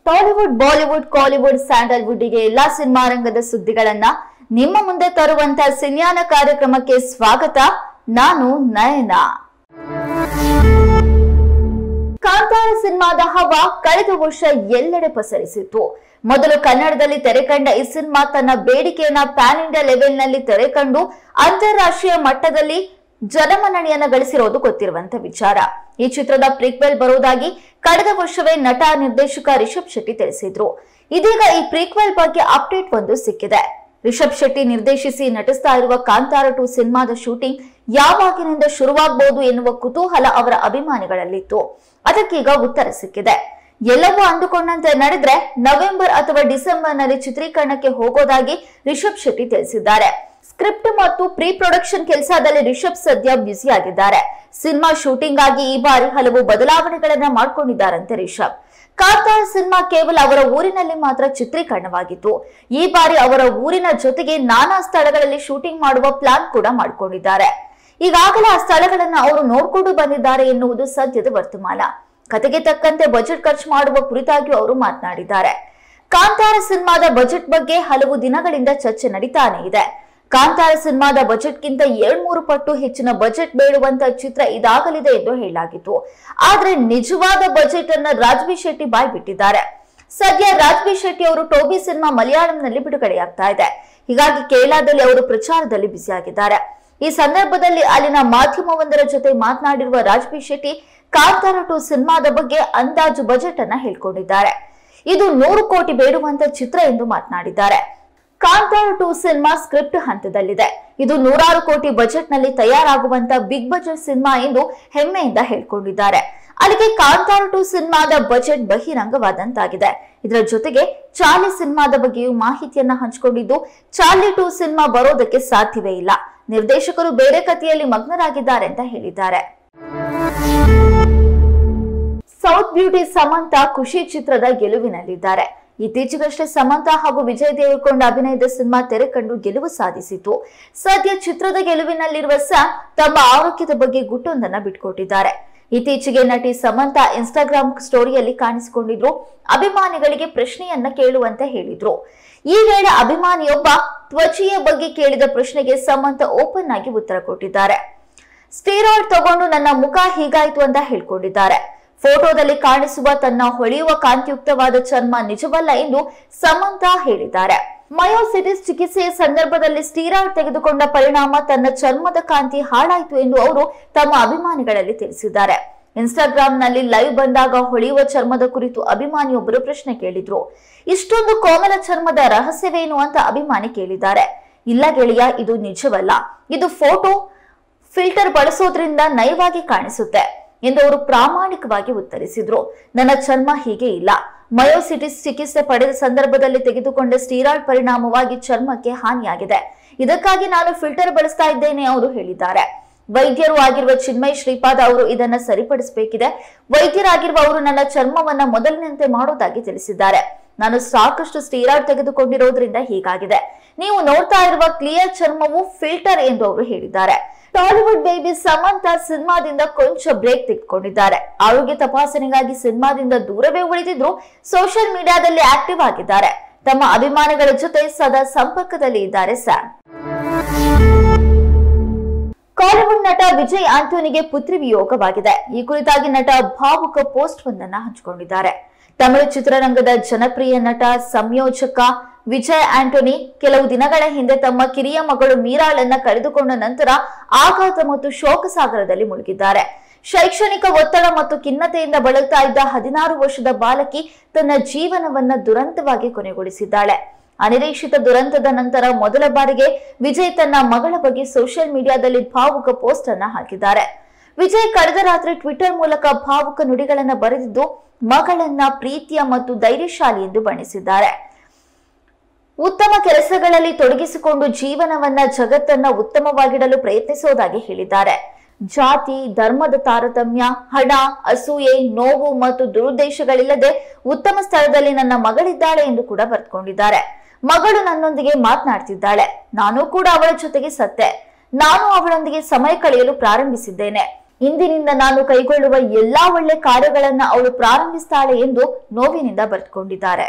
Tollywood Bollywood Kollywood ಸ್ಯಾಂಡಲ್ವುಡ್ಗೆ ಎಲ್ಲಾ cinema ರಂಗದ ಸುದ್ದಿಗಳನ್ನ ನಿಮ್ಮ ಮುಂದೆ ತರುವಂತ ಸಿನ್ಯಾನ ಕಾರ್ಯಕ್ರಮಕ್ಕೆ ಸ್ವಾಗತ ನಾನು ನಯನ ಕಾಂತಾರ ಸಿನಿಮಾದ ಹವಾ ಕಳೆದ ವರ್ಷ ಎಲ್ಲೆಡೆ ಪಸರಿಸಿತ್ತು ಮೊದಲು ಕನ್ನಡದಲ್ಲಿ ತೆರೆಕಂಡ ಈ ಸಿನಿಮಾ ತನ್ನ ಬೇಡಿಕೆಯನ್ನ ಪ್ಯಾನ್ ಇಂಡಿಯಾ ಲೆವೆಲ್ ನಲ್ಲಿ ತೆರೆಕಂಡು ಅಂತಾರಾಷ್ಟ್ರೀಯ ಮಟ್ಟದಲ್ಲಿ ಜನಮನ್ನಣೆಯನ್ನ ಗಳಿಸಿರೋದು ಗೊತ್ತಿರುವಂತ ವಿಚಾರ ಈ ಚಿತ್ರದ ಪ್ರೀಕ್ವೆಲ್ ಬರುವುದಾಗಿ ಕಳೆದ ವರ್ಷವೇ ನಟ ನಿರ್ದೇಶಕ ರಿಷಬ್ ಶೆಟ್ಟಿ ತಿಳಿಸಿದ್ರು ಇದೀಗ ಈ ಪ್ರೀಕ್ವೆಲ್ ಬಗ್ಗೆ ಅಪ್ಡೇಟ್ ಒಂದು ಸಿಕ್ಕಿದೆ ರಿಷಬ್ ಶೆಟ್ಟಿ ನಿರ್ದೇಶಿಸಿ ನಟಿಸ್ತಾ ಇರುವ ಕಾಂತಾರ ಟು ಸಿನಿಮಾದ ಶೂಟಿಂಗ್ ಯಾವಾಗಿನಿಂದ ಶುರುವಾಗಬಹುದು ಎನ್ನುವ ಕುತೂಹಲ ಅವರ ಅಭಿಮಾನಿಗಳಲ್ಲಿತ್ತು ಅದಕ್ಕೀಗ ಉತ್ತರ ಸಿಕ್ಕಿದೆ ಎಲ್ಲವೂ ಅಂದುಕೊಂಡಂತೆ ನಡೆದ್ರೆ ನವೆಂಬರ್ ಅಥವಾ ಡಿಸೆಂಬರ್ ನಲ್ಲಿ ಚಿತ್ರೀಕರಣಕ್ಕೆ ಹೋಗೋದಾಗಿ ರಿಷಬ್ ಶೆಟ್ಟಿ ತಿಳಿಸಿದ್ದಾರೆ ಸ್ಕ್ರಿಪ್ಟ್ ಮತ್ತು ಪ್ರೀ ಪ್ರೊಡಕ್ಷನ್ ಕೆಲಸದಲ್ಲಿ ರಿಷಬ್ ಸದ್ಯ ಬ್ಯುಸಿ ಆಗಿದ್ದಾರೆ ಸಿನಿಮಾ ಶೂಟಿಂಗ್ ಆಗಿ ಈ ಬಾರಿ ಹಲವು ಬದಲಾವಣೆಗಳನ್ನ ಮಾಡ್ಕೊಂಡಿದ್ದಾರಂತೆ ರಿಷಬ್ ಕಾಂತಾರ ಸಿನಿಮಾ ಕೇವಲ ಅವರ ಊರಿನಲ್ಲಿ ಮಾತ್ರ ಚಿತ್ರೀಕರಣವಾಗಿತ್ತು ಈ ಬಾರಿ ಅವರ ಊರಿನ ಜೊತೆಗೆ ನಾನಾ ಸ್ಥಳಗಳಲ್ಲಿ ಶೂಟಿಂಗ್ ಮಾಡುವ ಪ್ಲಾನ್ ಕೂಡ ಮಾಡಿಕೊಂಡಿದ್ದಾರೆ ಈಗಾಗಲೇ ಆ ಸ್ಥಳಗಳನ್ನ ಅವರು ನೋಡ್ಕೊಂಡು ಬಂದಿದ್ದಾರೆ ಎನ್ನುವುದು ಸದ್ಯದ ವರ್ತಮಾನ ಕತೆಗೆ ತಕ್ಕಂತೆ ಬಜೆಟ್ ಖರ್ಚು ಮಾಡುವ ಕುರಿತಾಗಿಯೂ ಅವರು ಮಾತನಾಡಿದ್ದಾರೆ ಕಾಂತಾರ ಸಿನಿಮಾದ ಬಜೆಟ್ ಬಗ್ಗೆ ಹಲವು ದಿನಗಳಿಂದ ಚರ್ಚೆ ನಡೀತಾನೆ ಇದೆ ಕಾಂತಾರ ಸಿನಿಮಾದ ಬಜೆಟ್ಗಿಂತ ಮೂರು ಪಟ್ಟು ಹೆಚ್ಚಿನ ಬಜೆಟ್ ಬೇಡುವಂತ ಚಿತ್ರ ಇದಾಗಲಿದೆ ಎಂದು ಹೇಳಲಾಗಿತ್ತು ಆದ್ರೆ ನಿಜವಾದ ಬಜೆಟ್ ಅನ್ನ ರಾಜ್ಬಿ ಶೆಟ್ಟಿ ಬಾಯ್ ಬಿಟ್ಟಿದ್ದಾರೆ ಸದ್ಯ ರಾಜ್ಬಿ ಶೆಟ್ಟಿ ಅವರು ಟೋಬಿ ಸಿನಿಮಾ ಮಲಯಾಳಂನಲ್ಲಿ ಬಿಡುಗಡೆಯಾಗ್ತಾ ಇದೆ ಹೀಗಾಗಿ ಕೇರಳದಲ್ಲಿ ಅವರು ಪ್ರಚಾರದಲ್ಲಿ ಬ್ಯುಸಿಯಾಗಿದ್ದಾರೆ ಈ ಸಂದರ್ಭದಲ್ಲಿ ಅಲ್ಲಿನ ಮಾಧ್ಯಮವೊಂದರ ಜೊತೆ ಮಾತನಾಡಿರುವ ರಾಜ್ಬಿ ಶೆಟ್ಟಿ ಕಾಂತಾರ ಟು ಸಿನಿಮಾದ ಬಗ್ಗೆ ಅಂದಾಜು ಬಜೆಟ್ ಅನ್ನ ಹೇಳ್ಕೊಂಡಿದ್ದಾರೆ ಇದು ನೂರು ಕೋಟಿ ಬೇಡುವಂತ ಚಿತ್ರ ಎಂದು ಮಾತನಾಡಿದ್ದಾರೆ ಕಾಂತಾರ ಟು ಸಿನಿಮಾ ಸ್ಕ್ರಿಪ್ಟ್ ಹಂತದಲ್ಲಿದೆ ಇದು ನೂರಾರು ಕೋಟಿ ಬಜೆಟ್ ನಲ್ಲಿ ತಯಾರಾಗುವಂತ ಬಿಗ್ ಬಜೆಟ್ ಸಿನಿಮಾ ಎಂದು ಹೆಮ್ಮೆಯಿಂದ ಹೇಳ್ಕೊಂಡಿದ್ದಾರೆ ಅಲ್ಲಿಗೆ ಕಾಂತಾರ ಟು ಸಿನಿಮಾದ ಬಜೆಟ್ ಬಹಿರಂಗವಾದಂತಾಗಿದೆ ಇದರ ಜೊತೆಗೆ ಚಾರ್ಲಿ ಸಿನಿಮಾದ ಬಗ್ಗೆಯೂ ಮಾಹಿತಿಯನ್ನ ಹಂಚಿಕೊಂಡಿದ್ದು ಚಾರ್ಲಿ ಟು ಸಿನಿಮಾ ಬರೋದಕ್ಕೆ ಸಾಧ್ಯವೇ ಇಲ್ಲ ನಿರ್ದೇಶಕರು ಬೇರೆ ಕಥೆಯಲ್ಲಿ ಮಗ್ನರಾಗಿದ್ದಾರೆ ಅಂತ ಹೇಳಿದ್ದಾರೆ ಸೌತ್ ಬ್ಯೂಟಿ ಸಮಂತ ಖುಷಿ ಚಿತ್ರದ ಗೆಲುವಿನಲ್ಲಿದ್ದಾರೆ ಇತ್ತೀಚೆಗಷ್ಟೇ ಸಮಂತ ಹಾಗೂ ವಿಜಯ್ ದೇವರಕೊಂಡ ಅಭಿನಯದ ಸಿನಿಮಾ ತೆರೆ ಕಂಡು ಗೆಲುವು ಸಾಧಿಸಿತು ಸದ್ಯ ಚಿತ್ರದ ಗೆಲುವಿನಲ್ಲಿರುವ ಸ್ಯಾಮ್ ತಮ್ಮ ಆರೋಗ್ಯದ ಬಗ್ಗೆ ಗುಟ್ಟೊಂದನ್ನ ಬಿಟ್ಕೊಟ್ಟಿದ್ದಾರೆ ಇತ್ತೀಚೆಗೆ ನಟಿ ಸಮಂತ ಇನ್ಸ್ಟಾಗ್ರಾಮ್ ಸ್ಟೋರಿಯಲ್ಲಿ ಕಾಣಿಸಿಕೊಂಡಿದ್ರು ಅಭಿಮಾನಿಗಳಿಗೆ ಪ್ರಶ್ನೆಯನ್ನ ಕೇಳುವಂತೆ ಹೇಳಿದ್ರು ಈ ವೇಳೆ ಅಭಿಮಾನಿಯೊಬ್ಬ ತ್ವಚೆಯ ಬಗ್ಗೆ ಕೇಳಿದ ಪ್ರಶ್ನೆಗೆ ಸಮಂತ ಓಪನ್ ಆಗಿ ಉತ್ತರ ಕೊಟ್ಟಿದ್ದಾರೆ ಸ್ಟೀರಾಯ್ಡ್ ತಗೊಂಡು ನನ್ನ ಮುಖ ಹೀಗಾಯ್ತು ಅಂತ ಹೇಳ್ಕೊಂಡಿದ್ದಾರೆ ಫೋಟೋದಲ್ಲಿ ಕಾಣಿಸುವ ತನ್ನ ಹೊಳೆಯುವ ಕಾಂತಿಯುಕ್ತವಾದ ಚರ್ಮ ನಿಜವಲ್ಲ ಎಂದು ಸಮಂತ ಹೇಳಿದ್ದಾರೆ ಮಯೋಸಿಟಿಸ್ ಚಿಕಿತ್ಸೆಯ ಸಂದರ್ಭದಲ್ಲಿ ಸ್ಟೀರಾಯ್ಡ್ ತೆಗೆದುಕೊಂಡ ಪರಿಣಾಮ ತನ್ನ ಚರ್ಮದ ಕಾಂತಿ ಹಾಳಾಯಿತು ಎಂದು ಅವರು ತಮ್ಮ ಅಭಿಮಾನಿಗಳಲ್ಲಿ ತಿಳಿಸಿದ್ದಾರೆ ಇನ್ಸ್ಟಾಗ್ರಾಮ್ ನಲ್ಲಿ ಲೈವ್ ಬಂದಾಗ ಹೊಳೆಯುವ ಚರ್ಮದ ಕುರಿತು ಅಭಿಮಾನಿಯೊಬ್ಬರು ಪ್ರಶ್ನೆ ಕೇಳಿದ್ರು ಇಷ್ಟೊಂದು ಕೋಮಲ ಚರ್ಮದ ರಹಸ್ಯವೇನು ಅಂತ ಅಭಿಮಾನಿ ಕೇಳಿದ್ದಾರೆ ಇಲ್ಲ ಗೆಳೆಯ ಇದು ನಿಜವಲ್ಲ ಇದು ಫೋಟೋ ಫಿಲ್ಟರ್ ಬಳಸೋದ್ರಿಂದ ನಯವಾಗಿ ಕಾಣಿಸುತ್ತೆ ಎಂದು ಅವರು ಪ್ರಾಮಾಣಿಕವಾಗಿ ಉತ್ತರಿಸಿದ್ರು ನನ್ನ ಚರ್ಮ ಹೀಗೆ ಇಲ್ಲ ಮಯೋಸಿಟಿಸ್ ಚಿಕಿತ್ಸೆ ಪಡೆದ ಸಂದರ್ಭದಲ್ಲಿ ತೆಗೆದುಕೊಂಡ ಸ್ಟೀರಾಯ್ಡ್ ಪರಿಣಾಮವಾಗಿ ಚರ್ಮಕ್ಕೆ ಹಾನಿಯಾಗಿದೆ ಇದಕ್ಕಾಗಿ ನಾನು ಫಿಲ್ಟರ್ ಬಳಸ್ತಾ ಇದ್ದೇನೆ ಅವರು ಹೇಳಿದ್ದಾರೆ ವೈದ್ಯರು ಆಗಿರುವ ಚಿನ್ಮಯ್ ಶ್ರೀಪಾದ್ ಅವರು ಇದನ್ನ ಸರಿಪಡಿಸಬೇಕಿದೆ ವೈದ್ಯರಾಗಿರುವ ಅವರು ನನ್ನ ಚರ್ಮವನ್ನ ಮೊದಲಿನಂತೆ ಮಾಡೋದಾಗಿ ತಿಳಿಸಿದ್ದಾರೆ ನಾನು ಸಾಕಷ್ಟು ಸ್ಟೀರಾಯ್ಡ್ ತೆಗೆದುಕೊಂಡಿರೋದ್ರಿಂದ ಹೀಗಾಗಿದೆ ನೀವು ನೋಡ್ತಾ ಇರುವ ಕ್ಲಿಯರ್ ಚರ್ಮವು ಫಿಲ್ಟರ್ ಎಂದು ಅವರು ಹೇಳಿದ್ದಾರೆ ಟಾಲಿವುಡ್ ಬೇಬಿ ಸಮಂತ ಸಿನಿಮಾದಿಂದ ಕೊಂಚ ಬ್ರೇಕ್ ತೆಗೆದುಕೊಂಡಿದ್ದಾರೆ ಆರೋಗ್ಯ ತಪಾಸಣೆಗಾಗಿ ಸಿನಿಮಾದಿಂದ ದೂರವೇ ಉಳಿದಿದ್ರು ಸೋಷಿಯಲ್ ಮೀಡಿಯಾದಲ್ಲಿ ಆಕ್ಟಿವ್ ಆಗಿದ್ದಾರೆ ತಮ್ಮ ಅಭಿಮಾನಿಗಳ ಜೊತೆ ಸದಾ ಸಂಪರ್ಕದಲ್ಲಿ ಇದ್ದಾರೆ ಸ್ಯಾಮ್ ಕಾಲಿವುಡ್ ನಟ ವಿಜಯ್ ಆಂಟೋನಿಗೆ ಪುತ್ರಿ ವಿಯೋಗವಾಗಿದೆ ಈ ಕುರಿತಾಗಿ ನಟ ಭಾವುಕ ಪೋಸ್ಟ್ ಒಂದನ್ನ ಹಂಚಿಕೊಂಡಿದ್ದಾರೆ ತಮಿಳು ಚಿತ್ರರಂಗದ ಜನಪ್ರಿಯ ನಟ ಸಂಯೋಜಕ ವಿಜಯ್ ಆಂಟೋನಿ ಕೆಲವು ದಿನಗಳ ಹಿಂದೆ ತಮ್ಮ ಕಿರಿಯ ಮಗಳು ಮೀರಾಳನ್ನ ಕಳೆದುಕೊಂಡ ನಂತರ ಆಘಾತ ಮತ್ತು ಶೋಕ ಸಾಗರದಲ್ಲಿ ಮುಳುಗಿದ್ದಾರೆ ಶೈಕ್ಷಣಿಕ ಒತ್ತಡ ಮತ್ತು ಖಿನ್ನತೆಯಿಂದ ಬಳಲ್ತಾ ಇದ್ದ ಹದಿನಾರು ವರ್ಷದ ಬಾಲಕಿ ತನ್ನ ಜೀವನವನ್ನ ದುರಂತವಾಗಿ ಕೊನೆಗೊಳಿಸಿದ್ದಾಳೆ ಅನಿರೀಕ್ಷಿತ ದುರಂತದ ನಂತರ ಮೊದಲ ಬಾರಿಗೆ ವಿಜಯ್ ತನ್ನ ಮಗಳ ಬಗ್ಗೆ ಸೋಷಿಯಲ್ ಮೀಡಿಯಾದಲ್ಲಿ ಭಾವುಕ ಪೋಸ್ಟ್ ಅನ್ನ ಹಾಕಿದ್ದಾರೆ ವಿಜಯ್ ಕಳೆದ ರಾತ್ರಿ ಟ್ವಿಟರ್ ಮೂಲಕ ಭಾವುಕ ನುಡಿಗಳನ್ನ ಬರೆದಿದ್ದು ಮಗಳನ್ನ ಪ್ರೀತಿಯ ಮತ್ತು ಧೈರ್ಯಶಾಲಿ ಎಂದು ಬಣ್ಣಿಸಿದ್ದಾರೆ ಉತ್ತಮ ಕೆಲಸಗಳಲ್ಲಿ ತೊಡಗಿಸಿಕೊಂಡು ಜೀವನವನ್ನ ಜಗತ್ತನ್ನ ಉತ್ತಮವಾಗಿಡಲು ಪ್ರಯತ್ನಿಸೋದಾಗಿ ಹೇಳಿದ್ದಾರೆ ಜಾತಿ ಧರ್ಮದ ತಾರತಮ್ಯ ಹಣ ಅಸೂಯೆ ನೋವು ಮತ್ತು ದುರುದ್ದೇಶಗಳಿಲ್ಲದೆ ಉತ್ತಮ ಸ್ಥಳದಲ್ಲಿ ನನ್ನ ಮಗಳಿದ್ದಾಳೆ ಎಂದು ಕೂಡ ಬರೆದುಕೊಂಡಿದ್ದಾರೆ ಮಗಳು ನನ್ನೊಂದಿಗೆ ಮಾತನಾಡ್ತಿದ್ದಾಳೆ ನಾನು ಕೂಡ ಅವಳ ಜೊತೆಗೆ ಸತ್ತೆ ನಾನು ಅವಳೊಂದಿಗೆ ಸಮಯ ಕಳೆಯಲು ಪ್ರಾರಂಭಿಸಿದ್ದೇನೆ ಇಂದಿನಿಂದ ನಾನು ಕೈಗೊಳ್ಳುವ ಎಲ್ಲಾ ಒಳ್ಳೆ ಕಾರ್ಯಗಳನ್ನ ಅವಳು ಪ್ರಾರಂಭಿಸ್ತಾಳೆ ಎಂದು ನೋವಿನಿಂದ ಬರೆದುಕೊಂಡಿದ್ದಾರೆ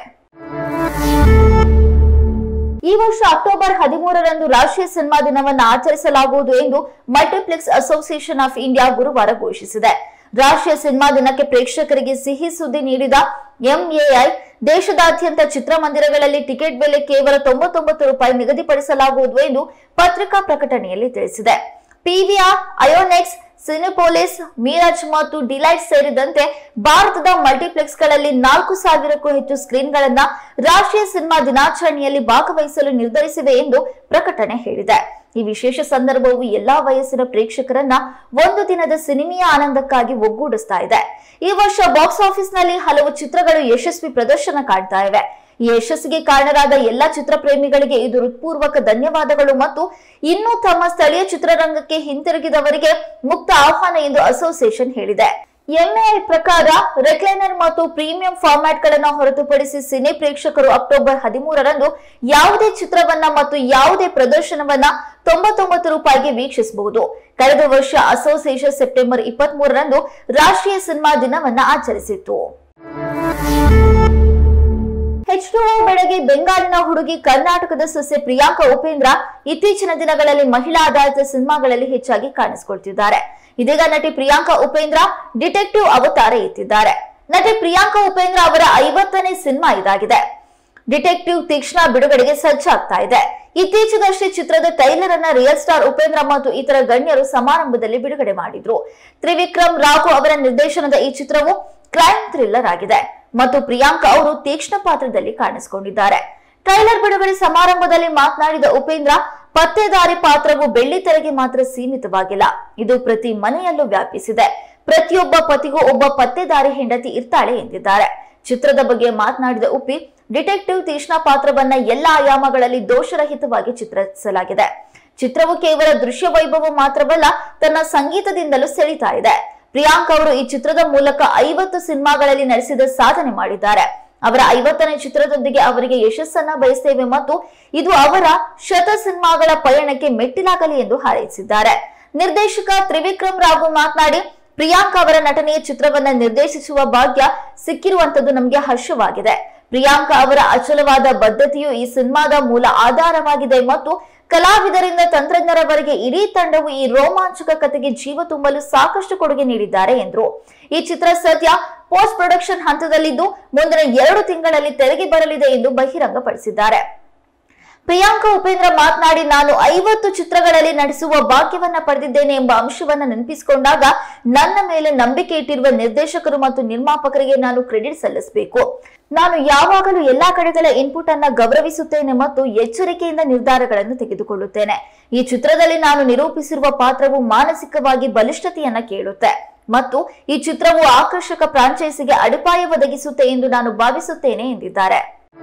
ಈ ವರ್ಷ ಅಕ್ಟೋಬರ್ ಹದಿಮೂರರಂದು ರಾಷ್ಟ್ರೀಯ ಸಿನಿಮಾ ದಿನವನ್ನು ಆಚರಿಸಲಾಗುವುದು ಎಂದು ಮಲ್ಟಿಪ್ಲೆಕ್ಸ್ ಅಸೋಸಿಯೇಷನ್ ಆಫ್ ಇಂಡಿಯಾ ಗುರುವಾರ ಘೋಷಿಸಿದೆ ರಾಷ್ಟ್ರೀಯ ಸಿನಿಮಾ ದಿನಕ್ಕೆ ಪ್ರೇಕ್ಷಕರಿಗೆ ಸಿಹಿ ಸುದ್ದಿ ನೀಡಿದ ಎಂಎಐ ದೇಶದಾದ್ಯಂತ ಚಿತ್ರಮಂದಿರಗಳಲ್ಲಿ ಟಿಕೆಟ್ ಬೆಲೆ ಕೇವಲ ತೊಂಬತ್ತೊಂಬತ್ತು ರೂಪಾಯಿ ನಿಗದಿಪಡಿಸಲಾಗುವುದು ಎಂದು ಪತ್ರಿಕಾ ಪ್ರಕಟಣೆಯಲ್ಲಿ ತಿಳಿಸಿದೆ ಪಿವಿಆರ್ ಅಯೋನೆಕ್ಸ್ ಸಿನಿಪೋಲಿಸ್ ಮೀರಜ್ ಮತ್ತು ಡಿಲೈಟ್ ಸೇರಿದಂತೆ ಭಾರತದ ಮಲ್ಟಿಪ್ಲೆಕ್ಸ್ಗಳಲ್ಲಿ ನಾಲ್ಕು ಸಾವಿರಕ್ಕೂ ಹೆಚ್ಚು ಸ್ಕ್ರೀನ್ಗಳನ್ನ ರಾಷ್ಟ್ರೀಯ ಸಿನಿಮಾ ದಿನಾಚರಣೆಯಲ್ಲಿ ಭಾಗವಹಿಸಲು ನಿರ್ಧರಿಸಿವೆ ಎಂದು ಪ್ರಕಟಣೆ ಹೇಳಿದೆ ಈ ವಿಶೇಷ ಸಂದರ್ಭವು ಎಲ್ಲಾ ವಯಸ್ಸಿನ ಪ್ರೇಕ್ಷಕರನ್ನ ಒಂದು ದಿನದ ಸಿನಿಮೆಯ ಆನಂದಕ್ಕಾಗಿ ಒಗ್ಗೂಡಿಸ್ತಾ ಇದೆ ಈ ವರ್ಷ ಬಾಕ್ಸ್ ಆಫೀಸ್ನಲ್ಲಿ ಹಲವು ಚಿತ್ರಗಳು ಯಶಸ್ವಿ ಪ್ರದರ್ಶನ ಕಾಣ್ತಾ ಇವೆ ಈ ಯಶಸ್ಸಿಗೆ ಕಾರಣರಾದ ಎಲ್ಲಾ ಚಿತ್ರಪ್ರೇಮಿಗಳಿಗೆ ಇದು ಹೃತ್ಪೂರ್ವಕ ಧನ್ಯವಾದಗಳು ಮತ್ತು ಇನ್ನೂ ತಮ್ಮ ಸ್ಥಳೀಯ ಚಿತ್ರರಂಗಕ್ಕೆ ಹಿಂತಿರುಗಿದವರಿಗೆ ಮುಕ್ತ ಆಹ್ವಾನ ಎಂದು ಅಸೋಸಿಯೇಷನ್ ಹೇಳಿದೆ ಎಂಎಐ ಪ್ರಕಾರ ರೆಕ್ಲೈನರ್ ಮತ್ತು ಪ್ರೀಮಿಯಂ ಫಾರ್ಮ್ಯಾಟ್ ಗಳನ್ನ ಹೊರತುಪಡಿಸಿ ಸಿನಿ ಪ್ರೇಕ್ಷಕರು ಅಕ್ಟೋಬರ್ ಹದಿಮೂರರಂದು ಯಾವುದೇ ಚಿತ್ರವನ್ನ ಮತ್ತು ಯಾವುದೇ ಪ್ರದರ್ಶನವನ್ನ ತೊಂಬತ್ತೊಂಬತ್ತು ರೂಪಾಯಿಗೆ ವೀಕ್ಷಿಸಬಹುದು ಕಳೆದ ವರ್ಷ ಅಸೋಸಿಯೇಷನ್ ಸೆಪ್ಟೆಂಬರ್ ಇಪ್ಪತ್ತ್ ಮೂರರಂದು ರಾಷ್ಟ್ರೀಯ ಸಿನಿಮಾ ದಿನವನ್ನ ಆಚರಿಸಿತ್ತು ಎಚ್ ಟು ಬೆಳಗ್ಗೆ ಬೆಂಗಾಲಿನ ಹುಡುಗಿ ಕರ್ನಾಟಕದ ಸೊಸೆ ಪ್ರಿಯಾಂಕಾ ಉಪೇಂದ್ರ ಇತ್ತೀಚಿನ ದಿನಗಳಲ್ಲಿ ಮಹಿಳಾ ಆಧಾರಿತ ಸಿನಿಮಾಗಳಲ್ಲಿ ಹೆಚ್ಚಾಗಿ ಕಾಣಿಸಿಕೊಳ್ತಿದ್ದಾರೆ ಇದೀಗ ನಟಿ ಪ್ರಿಯಾಂಕಾ ಉಪೇಂದ್ರ ಡಿಟೆಕ್ಟಿವ್ ಅವತಾರ ಎತ್ತಿದ್ದಾರೆ ನಟಿ ಪ್ರಿಯಾಂಕಾ ಉಪೇಂದ್ರ ಅವರ ಐವತ್ತನೇ ಸಿನಿಮಾ ಇದಾಗಿದೆ ಡಿಟೆಕ್ಟಿವ್ ತೀಕ್ಷ್ಣ ಬಿಡುಗಡೆಗೆ ಸಜ್ಜಾಗ್ತಾ ಇದೆ ಇತ್ತೀಚೆಗಷ್ಟೇ ಚಿತ್ರದ ಟೈಲರ್ ಅನ್ನ ರಿಯಲ್ ಸ್ಟಾರ್ ಉಪೇಂದ್ರ ಮತ್ತು ಇತರ ಗಣ್ಯರು ಸಮಾರಂಭದಲ್ಲಿ ಬಿಡುಗಡೆ ಮಾಡಿದ್ರು ತ್ರಿವಿಕ್ರಮ್ ರಾಘು ಅವರ ನಿರ್ದೇಶನದ ಈ ಚಿತ್ರವು ಕ್ರೈಮ್ ಥ್ರಿಲ್ಲರ್ ಆಗಿದೆ ಮತ್ತು ಪ್ರಿಯಾಂಕಾ ಅವರು ತೀಕ್ಷ್ಣ ಪಾತ್ರದಲ್ಲಿ ಕಾಣಿಸಿಕೊಂಡಿದ್ದಾರೆ ಟ್ರೈಲರ್ ಬಿಡುಗಡೆ ಸಮಾರಂಭದಲ್ಲಿ ಮಾತನಾಡಿದ ಉಪೇಂದ್ರ ಪತ್ತೆದಾರಿ ಪಾತ್ರವು ಬೆಳ್ಳಿ ತೆರೆಗೆ ಮಾತ್ರ ಸೀಮಿತವಾಗಿಲ್ಲ ಇದು ಪ್ರತಿ ಮನೆಯಲ್ಲೂ ವ್ಯಾಪಿಸಿದೆ ಪ್ರತಿಯೊಬ್ಬ ಪತಿಗೂ ಒಬ್ಬ ಪತ್ತೆದಾರಿ ಹೆಂಡತಿ ಇರ್ತಾಳೆ ಎಂದಿದ್ದಾರೆ ಚಿತ್ರದ ಬಗ್ಗೆ ಮಾತನಾಡಿದ ಉಪ್ಪಿ ಡಿಟೆಕ್ಟಿವ್ ತೀಕ್ಷ್ಣ ಪಾತ್ರವನ್ನ ಎಲ್ಲ ಆಯಾಮಗಳಲ್ಲಿ ದೋಷರಹಿತವಾಗಿ ಚಿತ್ರಿಸಲಾಗಿದೆ ಚಿತ್ರವು ಕೇವಲ ದೃಶ್ಯ ವೈಭವ ಮಾತ್ರವಲ್ಲ ತನ್ನ ಸಂಗೀತದಿಂದಲೂ ಸೆಳೀತಾ ಇದೆ ಪ್ರಿಯಾಂಕ್ ಅವರು ಈ ಚಿತ್ರದ ಮೂಲಕ ಐವತ್ತು ಸಿನಿಮಾಗಳಲ್ಲಿ ನಡೆಸಿದ ಸಾಧನೆ ಮಾಡಿದ್ದಾರೆ ಅವರ ಐವತ್ತನೇ ಚಿತ್ರದೊಂದಿಗೆ ಅವರಿಗೆ ಯಶಸ್ಸನ್ನ ಬಯಸ್ತೇವೆ ಮತ್ತು ಇದು ಅವರ ಶತ ಸಿನಿಮಾಗಳ ಪಯಣಕ್ಕೆ ಮೆಟ್ಟಿಲಾಗಲಿ ಎಂದು ಹಾರೈಸಿದ್ದಾರೆ ನಿರ್ದೇಶಕ ತ್ರಿವಿಕ್ರಮ್ ರಾಘು ಮಾತನಾಡಿ ಪ್ರಿಯಾಂಕಾ ಅವರ ನಟನೆಯ ಚಿತ್ರವನ್ನ ನಿರ್ದೇಶಿಸುವ ಭಾಗ್ಯ ಸಿಕ್ಕಿರುವಂತದ್ದು ನಮಗೆ ಹರ್ಷವಾಗಿದೆ ಪ್ರಿಯಾಂಕಾ ಅವರ ಅಚಲವಾದ ಬದ್ಧತೆಯು ಈ ಸಿನಿಮಾದ ಮೂಲ ಆಧಾರವಾಗಿದೆ ಮತ್ತು ಕಲಾವಿದರಿಂದ ತಂತ್ರಜ್ಞರವರೆಗೆ ಇಡೀ ತಂಡವು ಈ ರೋಮಾಂಚಕ ಕಥೆಗೆ ಜೀವ ತುಂಬಲು ಸಾಕಷ್ಟು ಕೊಡುಗೆ ನೀಡಿದ್ದಾರೆ ಎಂದರು ಈ ಚಿತ್ರ ಸದ್ಯ ಪೋಸ್ಟ್ ಪ್ರೊಡಕ್ಷನ್ ಹಂತದಲ್ಲಿದ್ದು ಮುಂದಿನ ಎರಡು ತಿಂಗಳಲ್ಲಿ ತೆರೆಗೆ ಬರಲಿದೆ ಎಂದು ಬಹಿರಂಗಪಡಿಸಿದ್ದಾರೆ ಪ್ರಿಯಾಂಕಾ ಉಪೇಂದ್ರ ಮಾತನಾಡಿ ನಾನು ಐವತ್ತು ಚಿತ್ರಗಳಲ್ಲಿ ನಟಿಸುವ ಭಾಗ್ಯವನ್ನ ಪಡೆದಿದ್ದೇನೆ ಎಂಬ ಅಂಶವನ್ನ ನೆನಪಿಸಿಕೊಂಡಾಗ ನನ್ನ ಮೇಲೆ ನಂಬಿಕೆ ಇಟ್ಟಿರುವ ನಿರ್ದೇಶಕರು ಮತ್ತು ನಿರ್ಮಾಪಕರಿಗೆ ನಾನು ಕ್ರೆಡಿಟ್ ಸಲ್ಲಿಸಬೇಕು ನಾನು ಯಾವಾಗಲೂ ಎಲ್ಲಾ ಕಡೆಗಳ ಇನ್ಪುಟ್ ಅನ್ನ ಗೌರವಿಸುತ್ತೇನೆ ಮತ್ತು ಎಚ್ಚರಿಕೆಯಿಂದ ನಿರ್ಧಾರಗಳನ್ನು ತೆಗೆದುಕೊಳ್ಳುತ್ತೇನೆ ಈ ಚಿತ್ರದಲ್ಲಿ ನಾನು ನಿರೂಪಿಸಿರುವ ಪಾತ್ರವು ಮಾನಸಿಕವಾಗಿ ಬಲಿಷ್ಠತೆಯನ್ನ ಕೇಳುತ್ತೆ ಮತ್ತು ಈ ಚಿತ್ರವು ಆಕರ್ಷಕ ಫ್ರಾಂಚೈಸಿಗೆ ಅಡಿಪಾಯ ಒದಗಿಸುತ್ತೆ ಎಂದು ನಾನು ಭಾವಿಸುತ್ತೇನೆ ಎಂದಿದ್ದಾರೆ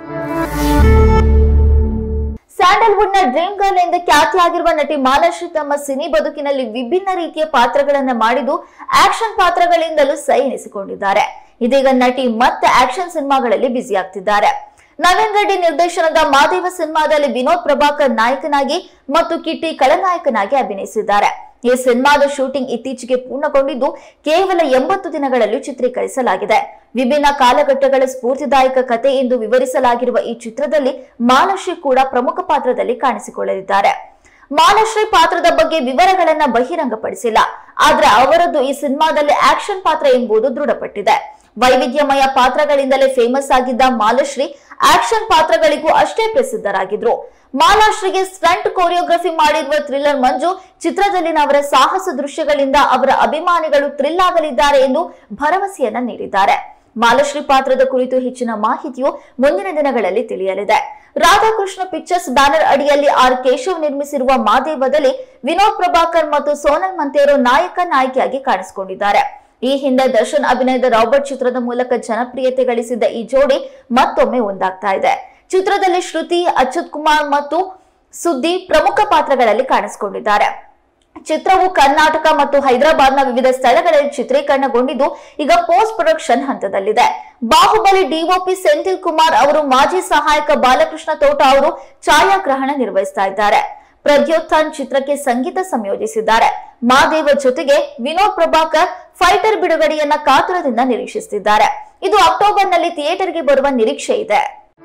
ಸ್ಯಾಂಡಲ್ವುಡ್ ನ ಡ್ರೀಮ್ ಗರ್ಲ್ ಎಂದು ಖ್ಯಾತಿಯಾಗಿರುವ ನಟಿ ಮಾಲಾಶ್ರೀ ತಮ್ಮ ಸಿನಿ ಬದುಕಿನಲ್ಲಿ ವಿಭಿನ್ನ ರೀತಿಯ ಪಾತ್ರಗಳನ್ನ ಮಾಡಿದ್ದು ಆಕ್ಷನ್ ಪಾತ್ರಗಳಿಂದಲೂ ಸೈ ಎನಿಸಿಕೊಂಡಿದ್ದಾರೆ ಇದೀಗ ನಟಿ ಮತ್ತೆ ಆಕ್ಷನ್ ಸಿನಿಮಾಗಳಲ್ಲಿ ಬ್ಯುಸಿ ಆಗ್ತಿದ್ದಾರೆ ನವೀನ್ ರೆಡ್ಡಿ ನಿರ್ದೇಶನದ ಮಾದೇವ ಸಿನಿಮಾದಲ್ಲಿ ವಿನೋದ್ ಪ್ರಭಾಕರ್ ನಾಯಕನಾಗಿ ಮತ್ತು ಕಿಟ್ಟಿ ಖಳನಾಯಕನಾಗಿ ಅಭಿನಯಿಸಿದ್ದಾರೆ ಈ ಸಿನಿಮಾದ ಶೂಟಿಂಗ್ ಇತ್ತೀಚೆಗೆ ಪೂರ್ಣಗೊಂಡಿದ್ದು ಕೇವಲ ಎಂಬತ್ತು ದಿನಗಳಲ್ಲಿ ಚಿತ್ರೀಕರಿಸಲಾಗಿದೆ ವಿಭಿನ್ನ ಕಾಲಘಟ್ಟಗಳ ಸ್ಫೂರ್ತಿದಾಯಕ ಕತೆ ಎಂದು ವಿವರಿಸಲಾಗಿರುವ ಈ ಚಿತ್ರದಲ್ಲಿ ಮಾಲಾಶ್ರೀ ಕೂಡ ಪ್ರಮುಖ ಪಾತ್ರದಲ್ಲಿ ಕಾಣಿಸಿಕೊಳ್ಳಲಿದ್ದಾರೆ ಮಾಲಾಶ್ರೀ ಪಾತ್ರದ ಬಗ್ಗೆ ವಿವರಗಳನ್ನ ಬಹಿರಂಗಪಡಿಸಿಲ್ಲ ಆದ್ರೆ ಅವರದ್ದು ಈ ಸಿನಿಮಾದಲ್ಲಿ ಆಕ್ಷನ್ ಪಾತ್ರ ಎಂಬುದು ದೃಢಪಟ್ಟಿದೆ ವೈವಿಧ್ಯಮಯ ಪಾತ್ರಗಳಿಂದಲೇ ಫೇಮಸ್ ಆಗಿದ್ದ ಮಾಲಾಶ್ರೀ ಆಕ್ಷನ್ ಪಾತ್ರಗಳಿಗೂ ಅಷ್ಟೇ ಪ್ರಸಿದ್ಧರಾಗಿದ್ರು ಮಾಲಾಶ್ರೀಗೆ ಸ್ಟಂಟ್ ಕೊರಿಯೋಗ್ರಫಿ ಮಾಡಿರುವ ಥ್ರಿಲ್ಲರ್ ಮಂಜು ಚಿತ್ರದಲ್ಲಿನ ಅವರ ಸಾಹಸ ದೃಶ್ಯಗಳಿಂದ ಅವರ ಅಭಿಮಾನಿಗಳು ಥ್ರಿಲ್ ಆಗಲಿದ್ದಾರೆ ಎಂದು ಭರವಸೆಯನ್ನ ನೀಡಿದ್ದಾರೆ ಮಾಲಶ್ರೀ ಪಾತ್ರದ ಕುರಿತು ಹೆಚ್ಚಿನ ಮಾಹಿತಿಯು ಮುಂದಿನ ದಿನಗಳಲ್ಲಿ ತಿಳಿಯಲಿದೆ ರಾಧಾಕೃಷ್ಣ ಪಿಕ್ಚರ್ಸ್ ಬ್ಯಾನರ್ ಅಡಿಯಲ್ಲಿ ಆರ್ ಕೇಶವ್ ನಿರ್ಮಿಸಿರುವ ಮಾದೇವದಲ್ಲಿ ವಿನೋದ್ ಪ್ರಭಾಕರ್ ಮತ್ತು ಸೋನಲ್ ಮಂತೇರೋ ನಾಯಕ ನಾಯಕಿಯಾಗಿ ಕಾಣಿಸಿಕೊಂಡಿದ್ದಾರೆ ಈ ಹಿಂದೆ ದರ್ಶನ್ ಅಭಿನಯದ ರಾಬರ್ಟ್ ಚಿತ್ರದ ಮೂಲಕ ಜನಪ್ರಿಯತೆ ಗಳಿಸಿದ್ದ ಈ ಜೋಡಿ ಮತ್ತೊಮ್ಮೆ ಒಂದಾಗ್ತಾ ಇದೆ ಚಿತ್ರದಲ್ಲಿ ಶ್ರುತಿ ಅಚ್ಯುತ್ ಕುಮಾರ್ ಮತ್ತು ಸುದ್ದಿ ಪ್ರಮುಖ ಪಾತ್ರಗಳಲ್ಲಿ ಕಾಣಿಸಿಕೊಂಡಿದ್ದಾರೆ ಚಿತ್ರವು ಕರ್ನಾಟಕ ಮತ್ತು ಹೈದರಾಬಾದ್ನ ವಿವಿಧ ಸ್ಥಳಗಳಲ್ಲಿ ಚಿತ್ರೀಕರಣಗೊಂಡಿದ್ದು ಈಗ ಪೋಸ್ಟ್ ಪ್ರೊಡಕ್ಷನ್ ಹಂತದಲ್ಲಿದೆ ಬಾಹುಬಲಿ ಡಿಒಪಿ ಸೆಂಥಿಲ್ ಕುಮಾರ್ ಅವರು ಮಾಜಿ ಸಹಾಯಕ ಬಾಲಕೃಷ್ಣ ತೋಟ ಅವರು ಛಾಯಾಗ್ರಹಣ ನಿರ್ವಹಿಸ್ತಾ ಇದ್ದಾರೆ ಪ್ರದ್ಯೋತ್ಥಾನ್ ಚಿತ್ರಕ್ಕೆ ಸಂಗೀತ ಸಂಯೋಜಿಸಿದ್ದಾರೆ ಮಾದೇವ ಜೊತೆಗೆ ವಿನೋದ್ ಪ್ರಭಾಕರ್ ಫೈಟರ್ ಬಿಡುಗಡೆಯನ್ನ ಕಾತುರದಿಂದ ನಿರೀಕ್ಷಿಸುತ್ತಿದ್ದಾರೆ ಇದು ಅಕ್ಟೋಬರ್ನಲ್ಲಿ ಥಿಯೇಟರ್ಗೆ ಬರುವ ನಿರೀಕ್ಷೆ ಇದೆ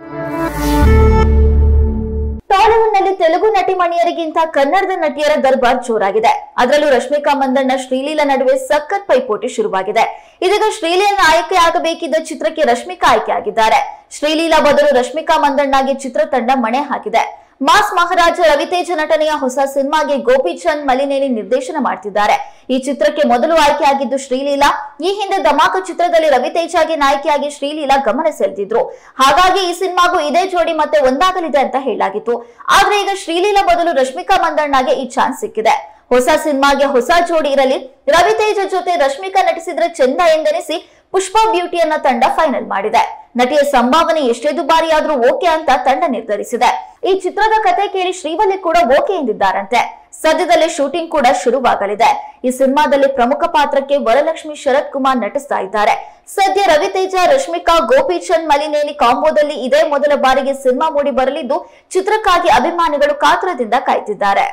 ಟಾಲಿವುಡ್ನಲ್ಲಿ ತೆಲುಗು ನಟಿ ಮಣಿಯರಿಗಿಂತ ಕನ್ನಡದ ನಟಿಯರ ದರ್ಬಾರ್ ಜೋರಾಗಿದೆ ಅದರಲ್ಲೂ ರಶ್ಮಿಕಾ ಮಂದಣ್ಣ ಶ್ರೀಲೀಲಾ ನಡುವೆ ಸಖತ್ ಪೈಪೋಟಿ ಶುರುವಾಗಿದೆ ಇದೀಗ ಶ್ರೀಲೀಲಾ ಆಯ್ಕೆ ಆಗಬೇಕಿದ್ದ ಚಿತ್ರಕ್ಕೆ ರಶ್ಮಿಕಾ ಆಯ್ಕೆಯಾಗಿದ್ದಾರೆ ಶ್ರೀಲೀಲಾ ಬದಲು ರಶ್ಮಿಕಾ ಮಂದಣ್ಣಗೆ ಚಿತ್ರತಂಡ ಮಣೆ ಹಾಕಿದೆ ಮಾಸ್ ಮಹಾರಾಜ ರವಿತೇಜ ನಟನೆಯ ಹೊಸ ಸಿನಿಮಾಗೆ ಗೋಪಿಚಂದ್ ಮಲಿನೇನಿ ನಿರ್ದೇಶನ ಮಾಡ್ತಿದ್ದಾರೆ ಈ ಚಿತ್ರಕ್ಕೆ ಮೊದಲು ಆಯ್ಕೆಯಾಗಿದ್ದು ಶ್ರೀಲೀಲಾ ಈ ಹಿಂದೆ ಧಮಾಕ ಚಿತ್ರದಲ್ಲಿ ರವಿತೇಜಗೆ ನಾಯಕಿಯಾಗಿ ಶ್ರೀಲೀಲಾ ಗಮನ ಸೆಳೆದಿದ್ರು ಹಾಗಾಗಿ ಈ ಸಿನಿಮಾಗೂ ಇದೇ ಜೋಡಿ ಮತ್ತೆ ಒಂದಾಗಲಿದೆ ಅಂತ ಹೇಳಲಾಗಿತ್ತು ಆದ್ರೆ ಈಗ ಶ್ರೀಲೀಲಾ ಬದಲು ರಶ್ಮಿಕಾ ಮಂದಣ್ಣಗೆ ಈ ಚಾನ್ಸ್ ಸಿಕ್ಕಿದೆ ಹೊಸ ಸಿನಿಮಾಗೆ ಹೊಸ ಜೋಡಿ ಇರಲಿ ರವಿತೇಜ ಜೊತೆ ರಶ್ಮಿಕಾ ನಟಿಸಿದ್ರೆ ಚೆಂದ ಎಂದೆನಿಸಿ ಪುಷ್ಪಾ ಬ್ಯೂಟಿಯನ್ನ ತಂಡ ಫೈನಲ್ ಮಾಡಿದೆ ನಟಿಯ ಸಂಭಾವನೆ ಎಷ್ಟೇ ದುಬಾರಿಯಾದ್ರೂ ಓಕೆ ಅಂತ ತಂಡ ನಿರ್ಧರಿಸಿದೆ ಈ ಚಿತ್ರದ ಕತೆ ಕೇಳಿ ಶ್ರೀವಲ್ಲಿ ಕೂಡ ಓಕೆ ಎಂದಿದ್ದಾರಂತೆ ಸದ್ಯದಲ್ಲೇ ಶೂಟಿಂಗ್ ಕೂಡ ಶುರುವಾಗಲಿದೆ ಈ ಸಿನಿಮಾದಲ್ಲಿ ಪ್ರಮುಖ ಪಾತ್ರಕ್ಕೆ ವರಲಕ್ಷ್ಮಿ ಶರತ್ ಕುಮಾರ್ ನಟಿಸ್ತಾ ಇದ್ದಾರೆ ಸದ್ಯ ರವಿತೇಜ ರಶ್ಮಿಕಾ ಗೋಪಿಚಂದ್ ಮಲಿನೇನಿ ಕಾಂಬೋದಲ್ಲಿ ಇದೇ ಮೊದಲ ಬಾರಿಗೆ ಸಿನಿಮಾ ಮೂಡಿ ಬರಲಿದ್ದು ಚಿತ್ರಕ್ಕಾಗಿ ಅಭಿಮಾನಿಗಳು ಕಾತುರದಿಂದ ಕಾಯ್ತಿದ್ದಾರೆ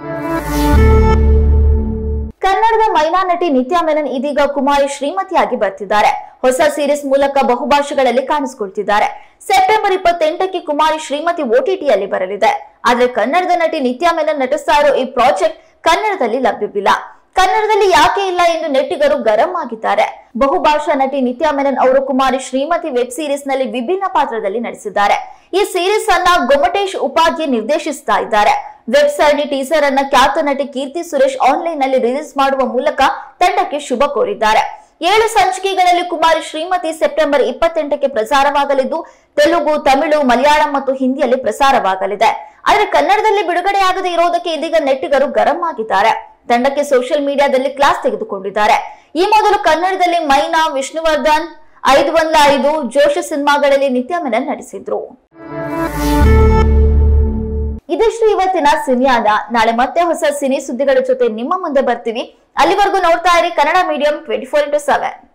ಕನ್ನಡದ ಮೈನಾ ನಟಿ ನಿತ್ಯಾ ಮೆನನ್ ಇದೀಗ ಕುಮಾರಿ ಶ್ರೀಮತಿಯಾಗಿ ಬರ್ತಿದ್ದಾರೆ ಹೊಸ ಸೀರೀಸ್ ಮೂಲಕ ಬಹುಭಾಷೆಗಳಲ್ಲಿ ಕಾಣಿಸಿಕೊಳ್ತಿದ್ದಾರೆ ಸೆಪ್ಟೆಂಬರ್ ಇಪ್ಪತ್ತೆಂಟಕ್ಕೆ ಕುಮಾರಿ ಶ್ರೀಮತಿ ಓಟಿಟಿಯಲ್ಲಿ ಬರಲಿದೆ ಆದ್ರೆ ಕನ್ನಡದ ನಟಿ ನಿತ್ಯಾ ಮೆನನ್ ನಟಿಸ್ತಾ ಇರೋ ಈ ಪ್ರಾಜೆಕ್ಟ್ ಕನ್ನಡದಲ್ಲಿ ಲಭ್ಯವಿಲ್ಲ ಕನ್ನಡದಲ್ಲಿ ಯಾಕೆ ಇಲ್ಲ ಎಂದು ನೆಟ್ಟಿಗರು ಗರಂ ಆಗಿದ್ದಾರೆ ಬಹುಭಾಷಾ ನಟಿ ನಿತ್ಯಾ ಮೆನನ್ ಅವರು ಕುಮಾರಿ ಶ್ರೀಮತಿ ವೆಬ್ ಸೀರೀಸ್ ನಲ್ಲಿ ವಿಭಿನ್ನ ಪಾತ್ರದಲ್ಲಿ ನಟಿಸಿದ್ದಾರೆ ಈ ಸೀರೀಸ್ ಅನ್ನ ಗೊಮಟೇಶ್ ಉಪಾಧ್ಯ ನಿರ್ದೇಶಿಸ್ತಾ ಇದ್ದಾರೆ ವೆಬ್ ಸರಣಿ ಟೀಸರ್ ಅನ್ನ ಖ್ಯಾತ ನಟಿ ಕೀರ್ತಿ ಸುರೇಶ್ ಆನ್ಲೈನ್ ನಲ್ಲಿ ರಿಲೀಸ್ ಮಾಡುವ ಮೂಲಕ ತಂಡಕ್ಕೆ ಶುಭ ಕೋರಿದ್ದಾರೆ ಏಳು ಸಂಚಿಕೆಗಳಲ್ಲಿ ಕುಮಾರಿ ಶ್ರೀಮತಿ ಸೆಪ್ಟೆಂಬರ್ ಇಪ್ಪತ್ತೆಂಟಕ್ಕೆ ಪ್ರಸಾರವಾಗಲಿದ್ದು ತೆಲುಗು ತಮಿಳು ಮಲಯಾಳಂ ಮತ್ತು ಹಿಂದಿಯಲ್ಲಿ ಪ್ರಸಾರವಾಗಲಿದೆ ಆದರೆ ಕನ್ನಡದಲ್ಲಿ ಬಿಡುಗಡೆಯಾಗದೇ ಇರೋದಕ್ಕೆ ಇದೀಗ ನೆಟ್ಟಿಗರು ಗರಂ ಆಗಿದ್ದಾರೆ ತಂಡಕ್ಕೆ ಸೋಷಿಯಲ್ ಮೀಡಿಯಾದಲ್ಲಿ ಕ್ಲಾಸ್ ತೆಗೆದುಕೊಂಡಿದ್ದಾರೆ ಈ ಮೊದಲು ಕನ್ನಡದಲ್ಲಿ ಮೈನಾ ವಿಷ್ಣುವರ್ಧನ್ ಐದು ಒಂದ ಐದು ಜೋಶ ಸಿನಿಮಾಗಳಲ್ಲಿ ನಿತ್ಯ ಮೆನನ್ ನಟಿಸಿದ್ರು ಇದಿಷ್ಟು ಇವತ್ತಿನ ಸಿನಿಯಾದ ನಾಳೆ ಮತ್ತೆ ಹೊಸ ಸಿನಿ ಸುದ್ದಿಗಳ ಜೊತೆ ನಿಮ್ಮ ಮುಂದೆ ಬರ್ತೀವಿ ಅಲ್ಲಿವರೆಗೂ ನೋಡ್ತಾ ಇರಿ Kannada medium twenty four into seven